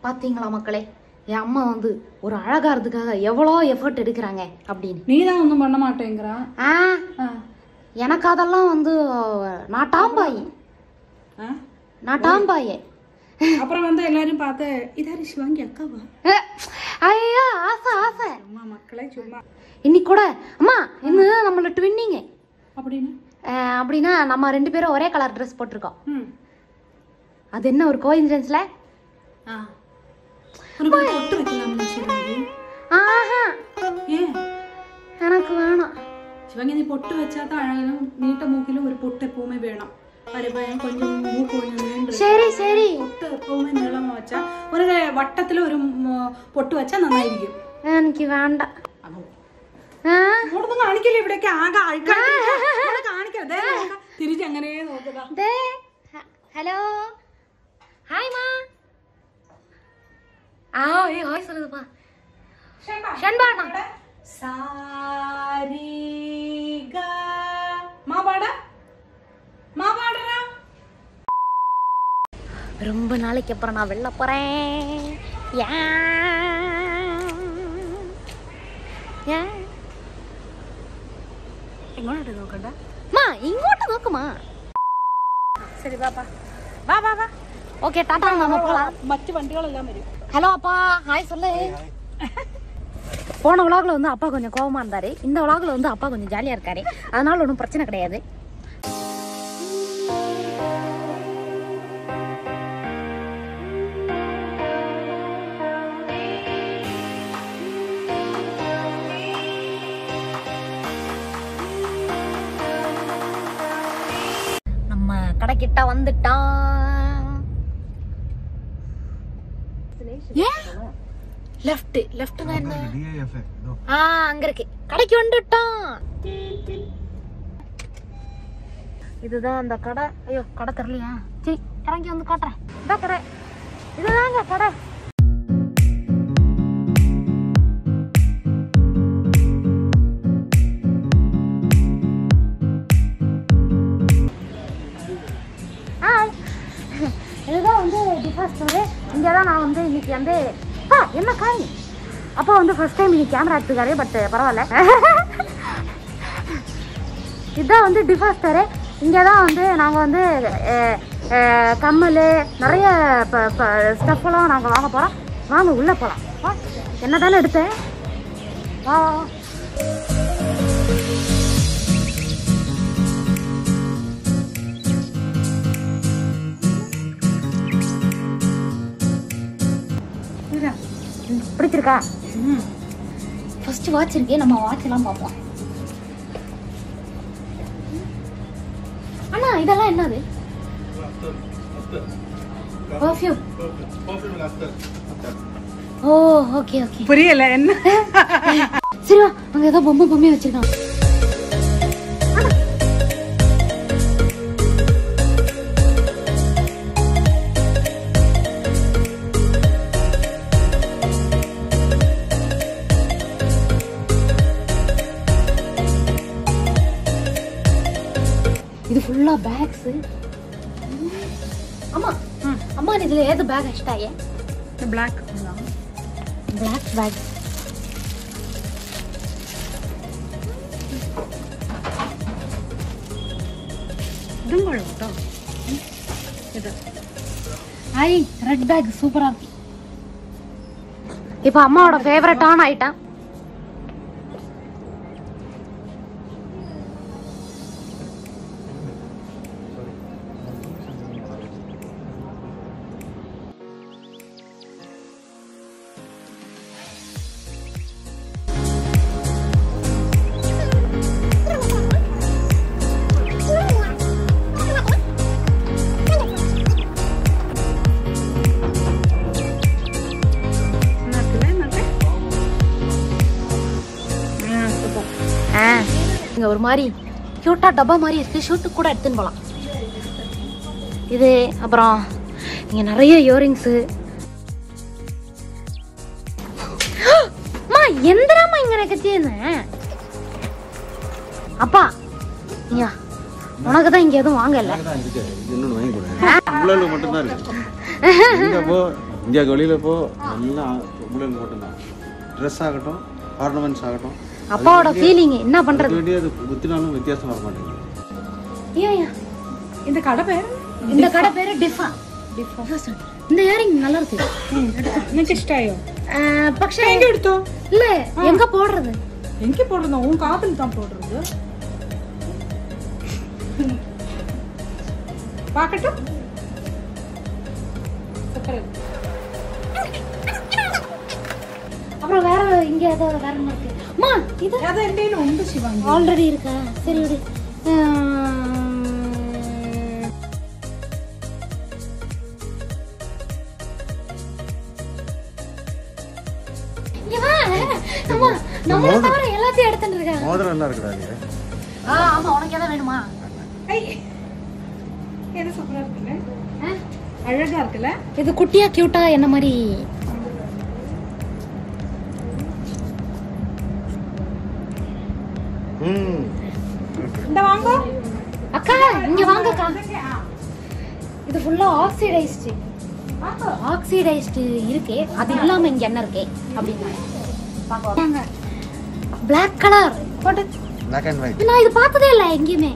பாத்தீங்களா மக்களே என் அம்மா வந்து ஒரு அழகா இருந்துக்காக எவ்வளோ எஃபர்ட் எடுக்கிறாங்க அப்படின்னு நீ தான் ஒன்றும் பண்ண மாட்டேங்கிறா ஆ ஆ. எனக்கு அதெல்லாம் வந்து நான் டாம்பாயி ஆ? நான் டாம்பாயே அப்புறம் வந்து எல்லாரும் பார்த்து இதாரி சிவாங்கி அக்காவா ஐயா ஆசை ஆசை அம்மா மக்களே சும்மா இன்னைக்கு கூட அம்மா இன்னும் நம்மள ட்வின்னிங்க அப்படின்னு அப்படின்னா நம்ம ரெண்டு பேரும் ஒரே கலர் ட்ரெஸ் போட்டிருக்கோம் ம் அது என்ன ஒரு கோயின்சிடன்ஸ்ல ஆ உனக்கு ஒரு பொட்டு வைக்கலாம்ல சிவாங்கி ஆஹா ஏன் எனக்கு வேணாம் சிவாங்கி நீ பொட்டு வச்சா தான் அழகான நீட்ட மூக்கிலும் ஒரு பொட்டு எப்பவுமே வேணும் பாரு பையன் கொஞ்சம் மூக்கு கொஞ்சம் நீண்டு சரி சரி பொட்டு எப்பவுமே நீளமா வச்சா ஒரு வட்டத்துல ஒரு ம- പൊട്ട് വെച്ചാൽ നന്നായിരിക്കും എനിക്ക് വേണ്ട ആ, ഇങ്ങോട്ടൊന്നും കാണിക്കില്ല ഇവിടേക്ക് ആകെ ആൾക്കാർ കാണിക്കാതെ തിരിച്ച് അങ്ങനെ നോക്കുക ദേ, ഹ- ഹലോ ஹாய் மா ஆ ஏய் ஹாய் சொல்லுதுப்பா ஷண்பாண்ணா സാരിഗ മാ പാട മാ പാടറാ ரொம்ப நாளைக்கு அப்புறம் நான் வெளில போறேன் ஏன்? ஏன்? എങ്ങോട്ട് നോക്കണ്ട மா இங்கோட்டு நோக்குமா ശരി വാ വാ വാ വാ ஓகே டாடா நம்ம போலாம் മറ്റു വണ്ടികളെല്ലാം വരും ஹலோ அப்பா ஹாய் சொல்லு போன உலகில் வந்து அப்பா கொஞ்சம் கோவமா இருந்தாரு இந்த உலகில் வந்து அப்பா கொஞ்சம் ஜாலியா இருக்காரு அதனால ஒன்றும் பிரச்சனை கிடையாது நம்ம கடைக்கிட்ட வந்துட்டான் ஏன் லெஃப்ட் லெஃப்ட்னா என்ன ஆ அங்க இருக்கு கடைக்கு வந்துட்டோம் இதுதான் அந்த கடை ஐயோ கடை தெரியலையா சரி இறங்கி வந்து காட்டுறேன் இதான் கடை இதுதாங்க கடை ஹாய் இதுதான் வந்து டிஃபர்ஸ்ட் ஸ்டோரு இங்கே தான் நான் வந்து இன்னைக்கு வந்து ஆ என்ன காய் அப்பா வந்து ஃபர்ஸ்ட் டைம் இன்னைக்கு கேமரா எடுத்துக்காரு பட் பரவாயில்ல இதுதான் வந்து டிஃபாஸ்டரு இங்கே தான் வந்து நாங்கள் வந்து அஹ், அஹ், கம்மல் நிறைய ஸ்டஃப்லாம் நாங்கள் வாங்க போகிறோம் வாங்க உள்ளே போகலாம் வா என்ன தானே எடுத்தேன் வா வா, வா ம், பிடிச்சிருக்கா ஃபர்ஸ்ட் வாட்ச் இருக்கே நம்ம வாட்ச் எல்லாம் பார்ப்போம் அண்ணா இதெல்லாம் என்னது பர்ஃப்யூம் ஓ ஓகே ஓகே புரியல என்ன சரி வா அங்க ஏதோ பொம்மை பொம்மையை வச்சிருக்கான் இது ஃபுல்லா பேக்ஸ் அம்மா அம்மா இதுல ஏது பேக் அஷ்டாயே ബ്ലാക്ക് பிளாக் பேக் ഇതും കൊള്ളാം കേട്ടോ ഇത് ஐ ரெட் பேக் சூப்பரா இருக்கு இப்போ அம்மாவோட ஃபேவரட்டான ஐட்டம் നോക്കില്ലേ നോക്കേ ஆ இங்க ஒரு மாதிரி கியூட்டா டப்பா மாதிரி இருக்கு ஷூட்டுக்கு கூட எடுத்துன்னு போலாம் இது அப்புறம் இங்க நிறைய இயரிங்ஸ் அம்மா எந்திராமா இங்க நெக்கச்சேன்னு அப்பா ஐயா உனக்கு தான் இங்க எதுவும் வாங்கல தான் இருக்கு இன்னொன்று வாங்கி கொடுங்க இவ்வளோ மட்டும்தான் இருக்கு இங்கே போ இந்தியாவுக்கு வெளியில் இப்போ எல்லாம் பொம்பளைங்க மட்டும்தான் ட்ரெஸ் ஆகட்டும் ஆர்னமெண்ட்ஸ் ஆகட்டும் அப்பாவோட ஃபீலிங் என்ன பண்றது அதுக்கு வேண்டிய அது குத்தினாலும் வித்தியாசம் வர மாட்டேங்குது ஏன் இந்த கடை பேர் இந்த கடை பேரு டிஃபா இந்த இயரிங் நல்லா இருக்கு നിനക്ക് ഇഷ്ടായോ ആ, പക്ഷേ എങ്ക എടുത്തോ இல்ல எங்க போடுறது എനിക്ക് പോടുന്ന ഉൻ കാതിൽ താൻ പോടുறது പാക്കട്ടെ அப்புறம் வேற இங்க ஏதோ வேற ஒண்ணு இருக்கு அம்மா இது അത് എൻ്റെ ഉണ്ട് ശിവാങ്കി ஆல்ரெடி இருக்கா சரி விடு ஆம். இங்க வா. அம்மா, நம்மள தவிர எல்லாத்தையும் எடுத்துட்டு இருக்காங்க. மோதிரம் எல்லாம் இருக்குடா நீ ஆ, ஆமா, உனக்கு எதாவது வேணுமா ഏത് സൂപ്പറാ இருக்குல்ல ஆ? அழகா இருக்குல்ல இது குட்டியா கியூட்டா என்ன மாதிரி ம் இந்த வாங்க அக்கா இங்க வாங்க அக்கா இது ஃபுல்லா ஆக்சிடைஸ்டு ஆக்சிடைஸ்டு இருக்கு அது இல்லாம இங்க என்ன இருக்கு அப்படின்னு பிளாக் கலர் போட்டு பிளாக் அண்ட் ஒயிட் நான் இது பார்த்ததே இல்லை எங்கேயுமே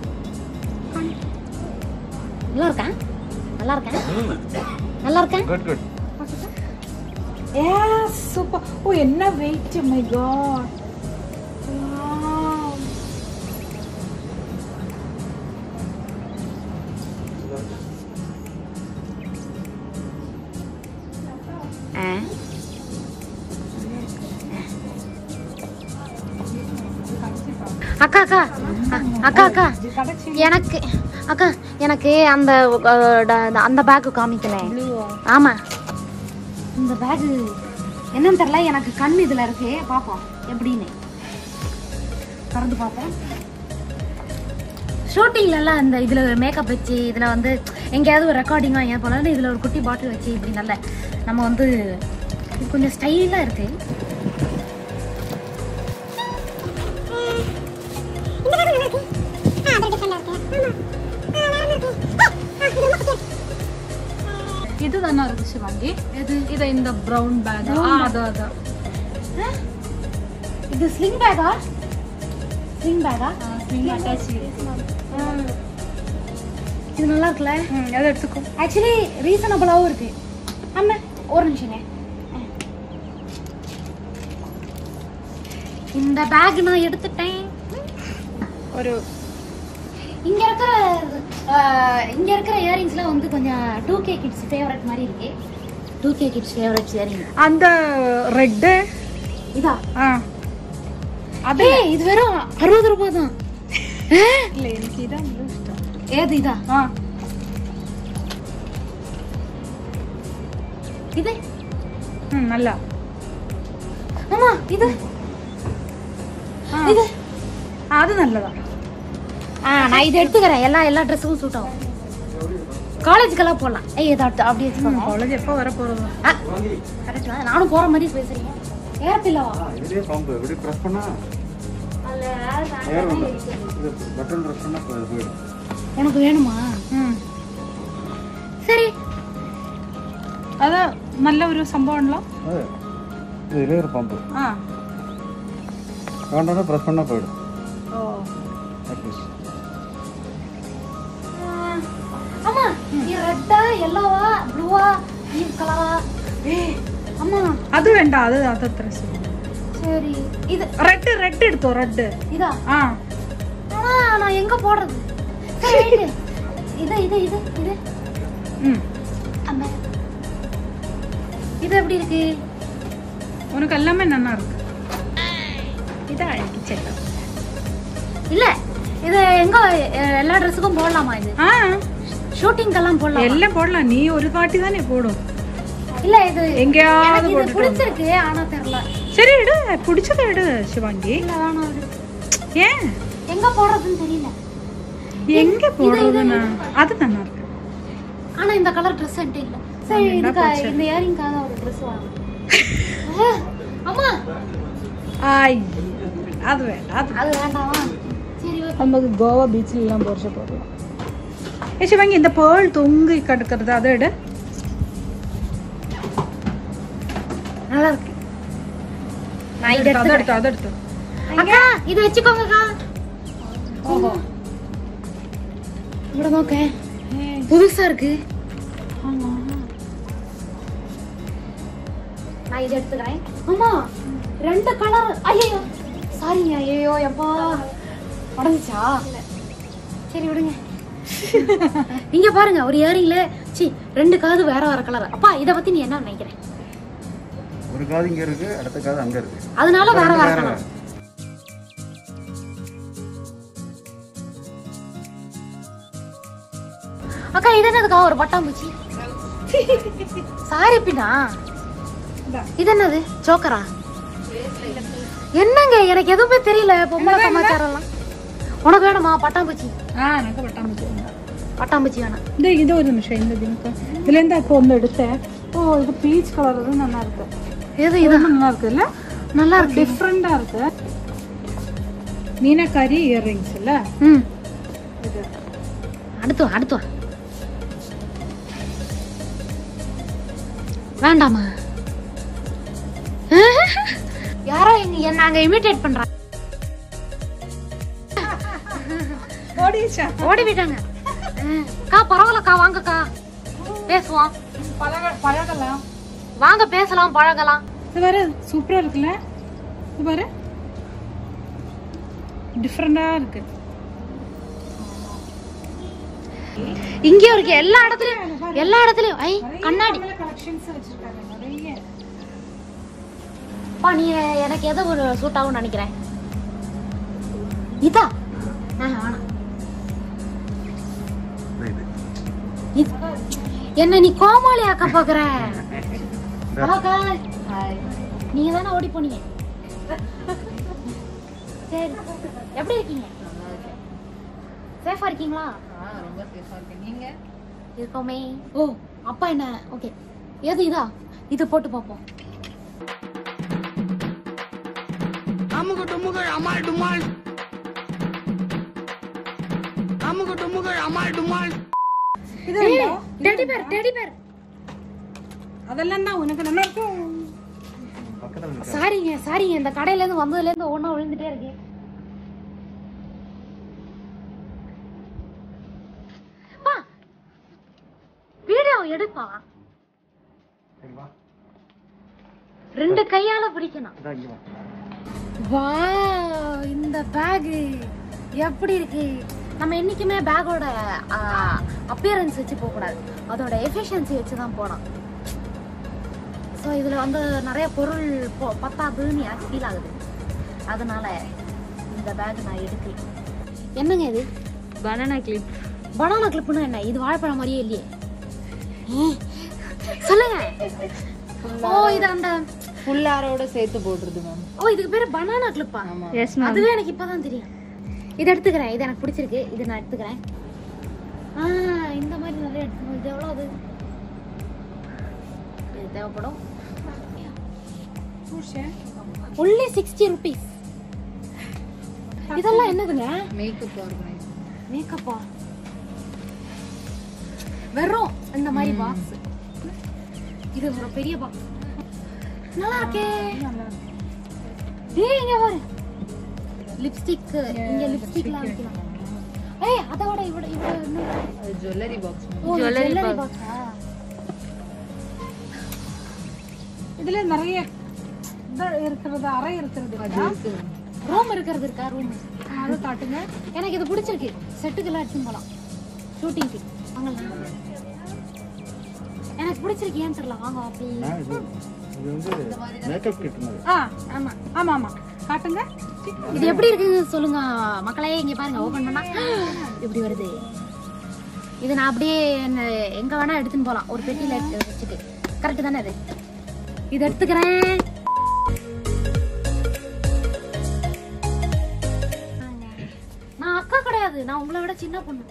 நல்லா இருக்கேன் நல்லா இருக்கேன் நல்லா இருக்கேன் குட் குட் ஏ சூப்பர் ஓ என்ன வெயிட் மை காட் ஆ. அக்கா அக்கா அ- அக்கா அக்கா எனக்கு அக்கா எனக்கு அந்த அஹ், ட- அந்த பேக்கு காமிக்கல ஆமா இந்த பேகு என்னன்னு தெரியல எனக்கு கண் இதுல இருக்கு பாப்போம் எப்படின்னு திறந்து பார்ப்போம் ஷூட்டிங்ல எல்லாம் இந்த இதுல மேக்கப் வச்சு இதுல வந்து எங்கேயாவது ஒரு ரெக்கார்டிங்கா எங்கேயாவது போனாலும் இதுல ஒரு குட்டி பாட்டில் வச்சு இப்படி நல்ல நம்ம வந்து இது கொஞ்சம் ஸ்டைலா இருக்கு இது தானே இருக்கு சிவாங்கி இது இது இந்த ப்ரௌன் பேக் அது அது இது ஸ்லிங் பேக்கா ஸ்லிங் பேக்கா அட்டாச் இது நல்லா இருக்குல்ல அதை எடுத்துக்கோ ஆக்சுவலி ரீசனபிளாகவும் இருக்கு அண்ணா ஒரு நிமிஷங்க இந்த பேக் நான் எடுத்துட்டேன் ஒரு இங்க இருக்கிற அஹ், இங்க இருக்கிற இயரிங்ஸ்லாம் வந்து கொஞ்சம் டூ கே கிட்ஸ் ஃபேவரட் மாதிரி இருக்கு two K kids favourite earring அந்த ரெட்டு இதா ஆ அதே இது வெறும் அறுபது ரூபாய் தான் இல்ல எனக்கு இதான் ரொம்ப இஷ்டம் ஏது இதா ஆ இது ம் நல்லா ஆமா இது ஆ. இது ആ, അത് നല്ലതാ ஆ நான் இது எடுத்துக்கிறேன் எல்லா எல்லா ட்ரெஸ்ஸும் சூட் ஆகும் காலேஜுக்கெல்லாம் போடலாம் ஏய் இதை அடுத்து அப்படியே வச்சுக்கோங்க കോളേജ് എപ്പോ വരെ പോறது கரெக்ட் தான் நானும் போற மாதிரி பேசுறீங்க ஏறப்பில்லவா இதுலேயே பம்பு எப்படி ப்ரெஸ் பண்ணா ஏர் உண்டு இது பட்டன் ப்ரெஸ் பண்ணா அது போயிடும் உனக்கு வேணுமா ഉം. சரி അത് നല്ല ഒരു സംഭവമാണല്ലോ அது இது இதுலேயே ஒரு பம்பு ആ வேண்டாம்னா ப்ரெஸ் பண்ணா போயிடும் ഓ Like this. ஆமா நீ ரெட்டா எல்லோவா ப்ளூவா ஈவ் கலரா ஏய் அம்மா അത് വേണ്ട അത് അതത്ര சரி இது റെഡ് റെഡ് എടുത്തോ റെഡ് இதா ആ ஆனா நான் எங்க போடுறது சரி wait. இது இது இது இது ഉം. அந்த இது எப்படி இருக்கு உனக்கு எல்லாமே நல்லா இருக்கு இதை அழகிச்சேன் இல்ல இது எங்க அஹ், எல்லா ட்ரெஸ்ஸுக்கும் போடலாமா இது ஆ ஷூட்டிங்கெல்லாம் போடலாம் எல்லாம் போடலாம் நீ ஒரு வாட்டி தானே போடும் இல்ல இது எங்கேயாவது எனக்கு இது போட்டுட்டு பிடிச்சிருக்கு ஆனா தெரியல சரி எடு பிடிச்சதை எடு சிவாங்கி இல்ல வேணாம் இது. ஏன் எங்க போடுறதுன்னு தெரியல எங்க போடுறதுன்னா அது நல்லா இருக்கு ஆனா இந்த கலர் ட்ரெஸ் என்கிட்ட இல்ல சரி இதுக்கு இந்த இயரிங்காக ஒரு ட்ரெஸ் வாங்கணும் அம்மா ஆய் அது வேண்டாம் அது அது வேண்டாமா சரி okay. നമുക്ക് ഗോവ ബീച്ചിലെല്ലാം കുറച്ച് പോകலாம் ஏ சிவாங்கி இந்த பேர்ல் தொங்கி கிடக்கிறது அதை எடு நல்லா இருக்கு நான் இதை அதை எடுத்துக்கிறேன். எடுத்து அதை எடுத்து அக்கா இது வச்சுக்கோங்கக்கா ஓஹோ இவ்வளோ நோக்க புதுசா இருக்கு ஆமா நான் இதை எடுத்துக்கிறேன் ஆமா ரெண்டு கலர் ஐயோ சாரிங்க ஐயோ எப்பா உடஞ்சிச்சா சரி விடுங்க இங்க பாருங்க ஒரு இயரிங்ல சி ரெண்டு காது வேற வேற கலர் அப்பா இத பத்தி நீ என்ன நினைக்கிற ஒரு காது இங்க இருக்கு அடுத்த காது அங்க இருக்கு அதனால வேற வேற வேற கலர் அக்கா இது என்னதுக்கா ஒரு பட்டாம்பூச்சி சாரி பின்னா இந்தா. இது என்னது சோக்கரா என்னங்க எனக்கு எதுவுமே தெரியல பொம்பளை சமாச்சாரம்லாம் உனக்கு வேணுமா பட்டாம்பூச்சி ஆ எனக்கு பட்டாம்பூச்சி வேண்டாம். பட்டாம்பூச்சி வேணாம் இந்த இது ஒரு நிமிஷம் இந்த தினக்கு இதுல இருந்து இப்போ ஒன்று எடுத்தேன் ஓ இது பீச் கலர் இது நல்லா இருக்கு எது இது இது நல்லா இருக்கு இல்ல நல்லா இருக்கு டிஃப்ரெண்டா இருக்கு மீனக்காரி இயர்ரிங்ஸ் இல்ல ம் இது அடுத்து வா அடுத்து வா வேண்டாமா யாரோ எங்க என்ன நாங்க இமிட்டேட் பண்றாங்க ஓடிச்சா ஓடி போயிட்டாங்க அஹ், அக்கா பரவாயில்லக்கா வாங்கக்கா பேசுவோம் பழக பழகலாம் வாங்க பேசலாம் பழகலாம் இது பாரு சூப்பரா இருக்குல்ல இது பாரு டிஃப்ரெண்டா இருக்கு இங்கேயும் இருக்கு எல்லா இடத்துலயும் எல்லா இடத்துலயும் ஐ கண்ணாடி கலெக்ஷன்ஸ் வச்சிருக்காங்க நிறைய பா நீ எனக்கு எதை ஒரு சூட் ஆகும்னு நினைக்கிறேன் இதா ஆ, வேணாம் இது இது என்ன நீ கோமாளி ஆக்க பாக்குற ஹலோ நீங்க தானே ஓடி போனீங்க சரி எப்படி இருக்கீங்க சேஃபா இருக்கீங்களா ரொம்ப சேஃபா இருக்கு நீங்க இருக்கோமே ஓ அப்பா என்ன ஓகே எது இதா இது போட்டு பார்ப்போம் அமுகு டுமுகள் அமால் டுமால் அமுகு டுமுகள் அமால் டுமால் இது டெடி பேர் டெடி பேர் அதெல்லாம் தான் உனக்கு நல்லா இருக்கும் பக்கத்துல இருக்கு சாரிங்க சாரிங்க இந்த கடையில இருந்து வந்ததுல இருந்து ஒண்ணா விழுந்துட்டே இருக்கு பா, வீடியோ எடுப்பா சரி வா ரெண்டு கையால பிடிக்கணும் இதான் இங்க வா வா இந்த பேக் எப்படி இருக்கு நம்ம என்னைக்குமே பேக்கோட அப்பியரன்ஸ் வச்சு போக கூடாது அதோட எஃபிஷியன்சி வச்சு தான் போனோம் ஸோ இதுல வந்து நிறைய பொருள் பொ- பத்தாதுன்னு எனக்கு ஃபீல் ஆகுது அதனால இந்த பேக் நான் எடுக்கல என்னங்க இது பனானா கிளிப் பனானா கிளிப்னு என்ன இது வாழைப்பழம் மாதிரியே இல்லையே ஏ, சொல்லுங்க ஓ இது அந்த ஃபுல்லாரோட சேர்த்து போடுறது மேம் ஓ இதுக்கு பேரு பனானா கிளிப்பா எஸ் அதுவே எனக்கு இப்பதான் தெரியும் இதை எடுத்துக்கிறேன் இது எனக்கு பிடிச்சிருக்கு இது நான் எடுத்துக்கிறேன் ஆ இந்த மாதிரி நிறைய எடுத்துக்கணும் இது எவ்வளோ அது இது தேவைப்படும் ஒன்லி சிக்ஸ்டி ருபீஸ் இதெல்லாம் என்னதுங்க மேக்கப் ஆர்கனைஸ் மேக்கப்பா வெறும் இந்த மாதிரி பாக்ஸ் இது ஒரு பெரிய பாக்ஸ் நல்லா இருக்கே ஏய் இங்க பாரு லிப்ஸ்டிக் இங்க லிப்ஸ்டிக்லாம் வைக்கலாம் ஏய் அதோட இவட இவட இன்னும் அது ஜுவல்லரி பாக்ஸ் ஓ Jewelry ஜுவல்லரி box. பாக்ஸா இதுல நிறைய இது இருக்கிறது அறை இருக்கிறது அது இருக்கு ma'am. ரூம் இருக்கிறது இருக்கா ரூம் அதை காட்டுங்க எனக்கு இது பிடிச்சிருக்கு செட்டுக்கெல்லாம் எடுத்துன்னு போலாம் ஷூட்டிங்க்கு வாங்கலாம் எனக்கு பிடிச்சிருக்கு ஏன்னு தெரியல வாங்க அப்படி நான் இது இது வந்து மேக்கப் கிட் மாதிரி ஆ ஆமா ஆமா ஆமா காட்டுங்க இது எப்படி இருக்குன்னு சொல்லுங்க மக்களே இங்க பாருங்க ஓபன் பண்ணா இப்படி வருது இது நான் அப்படியே என்ன- எங்க வேணா எடுத்துன்னு போலாம் ஒரு பெட்டியில எடுத்து வச்சுட்டு கரெக்ட் தானே அது இது எடுத்துக்கிறேன் நான் அக்கா கிடையாது நான் உங்களை விட சின்ன பொண்ணு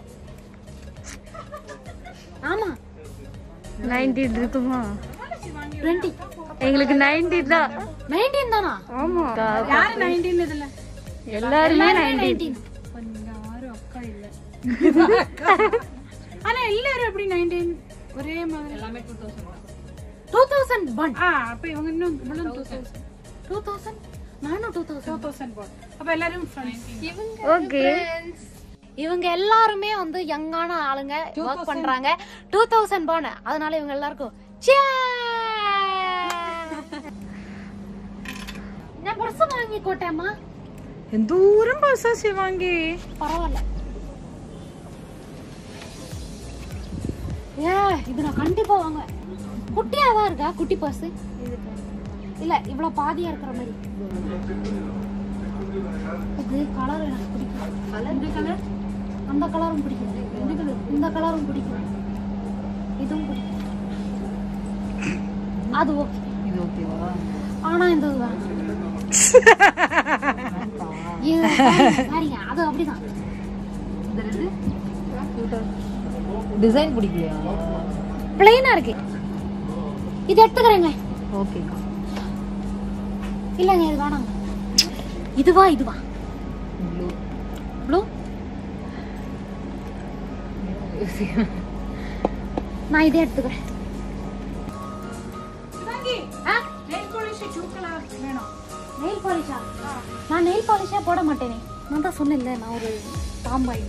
ஆமா நைன்டீன் இருக்குமா டுவெண்ட்டி எங்களுக்கு நைன்டீன் தான் நைன்டீன் தானா ஆமா யாரு நைன்டீன் இதுல எல்லாருமே நைன்டீன் நைன்டீன் யாரும் அக்கா இல்ல ஆனா எல்லாரும் எப்படி நைன்டீன் ஒரே மாதிரி எல்லாமே two thousand two thousand one ആ അപ്പൊ ഇവங்க ഇന്നും ഇവളും ടൂ തൗസൻഡ് டூ தௌசண்ட் நானும் two two thousand thousand born അപ്പൊ എല്ലാരും ഫ്രണ്ട്സ് ஓகே இவங்க எல்லாருமே வந்து யங்கான ஆளுங்க ஒர்க் பண்றாங்க டூ தௌசண்ட் போன அதனால இவங்க எல்லாருக்கும் ഞാൻ പുറത്ത് വാങ്ങിക്കോട്ടെ അമ്മ എന്തോരം പൈസ വാങ്ങി பரவாயில்ல ஏ இது நான் கண்டிப்பா வாங்குவேன் குட்டியா தான் இருக்கா குட்டி பர்ஸ் இல்ல இவ்வளவு பாதியா இருக்கிற மாதிரி இது கலர் எனக்கு பிடிக்கும் இந்த கலர் அந்த கலரும் பிடிக்கும் இந்த கலர் இந்த கலரும் பிடிக்கும் இதுவும் பிடிக்கும் அது ஓகே இது ஓகேவா ஆனா இந்த இது வேணாம். இது சாரிங்க அது அப்படிதான் டிசைன் பிடிக்கலையா பிளெயினா இருக்கு இது எடுத்துக்கிறேங்க ஓகே இல்லங்க இது வேணாங்க இதுவா இதுவா ப்ளூ ப்ளூ நான் இதே எடுத்துக்கிறேன் ஆ നെയിൽ പോളിഷ് ടൂ കളർ വേണോ நெயில் பாலிஷா நான் நெயில் பாலிஷா போட மாட்டேனே நான் தான் சொன்னேன்ல நான் ஒரு பாம்பாய்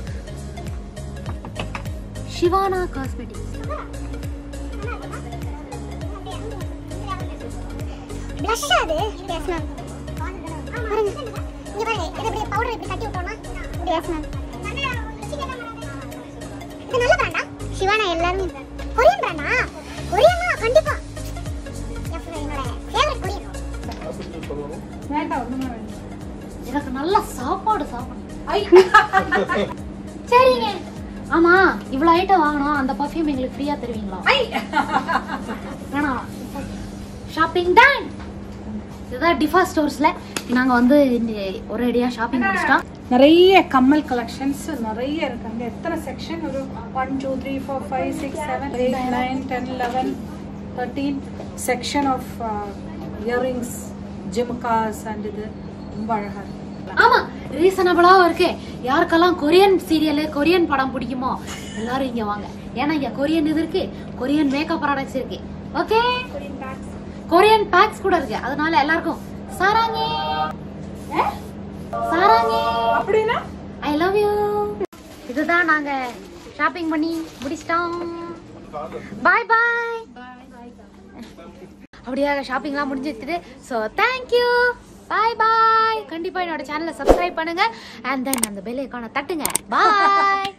சிவானா காஸ்மெட்டிக்ஸ் Blush அது எஸ் மேம் பாருங்க இங்க பாருங்க இது இப்படி பவுடர் இப்படி தட்டி விட்டோம்னா இது எஸ் மேம் இது நல்ல பிராண்டா சிவானா எல்லாரும் கொரியன் பிராண்டா கொரியனா கண்டிப்பா எஸ் என்னோட ஃபேவரட் கொரியன் വേണ്ട ഒന്നും വേണ്ട எனக்கு நல்ல சாப்பாடு சாப்பிடணும் சரிங்க ஆமா இவ்வளவு ஐட்டம் வாங்கணும் அந்த பர்ஃப்யூம் எங்களுக்கு ஃப்ரீயா தருவீங்களா வேணாம் ஷாப்பிங் டன் இதுதான் டிஃபா ஸ்டோர்ஸ்ல நாங்க வந்து ஒரே அடியா ஷாப்பிங் முடிச்சிட்டோம் நிறைய கம்மல் கலெக்ஷன்ஸ் நிறைய இருக்கு அங்க எத்தனை செக்ஷன் ஒரு one two three four five six seven eight nine ten eleven thirteen section of earrings ஜிம்காஸ் அண்ட் இது ரொம்ப அழகா இருக்கு ஆமா ரீசனபிளாவும் இருக்கு யாருக்கெல்லாம் கொரியன் சீரியல் கொரியன் படம் பிடிக்குமோ எல்லாரும் இங்க வாங்க ஏன்னா இங்க கொரியன் இது இருக்கு கொரியன் மேக்கப் ப்ராடக்ட்ஸ் இருக்கு ஓகே கொரியன் பேக்ஸ் கூட இருக்கு அதனால எல்லாருக்கும் சாராங்கே சாராங்கே அப்படின்னா ஐ லவ் யூ இதுதான் நாங்க ஷாப்பிங் பண்ணி முடிச்சிட்டோம் பாய் பாய் அப்படியே ஷாப்பிங்லாம் முடிஞ்சிருச்சு ஸோ தேங்க்யூ பாய் பாய் கண்டிப்பா என்னோட சேனலை சப்ஸ்கிரைப் பண்ணுங்க அண்ட் தென் அந்த பெல் ஐக்கானை தட்டுங்க பாய்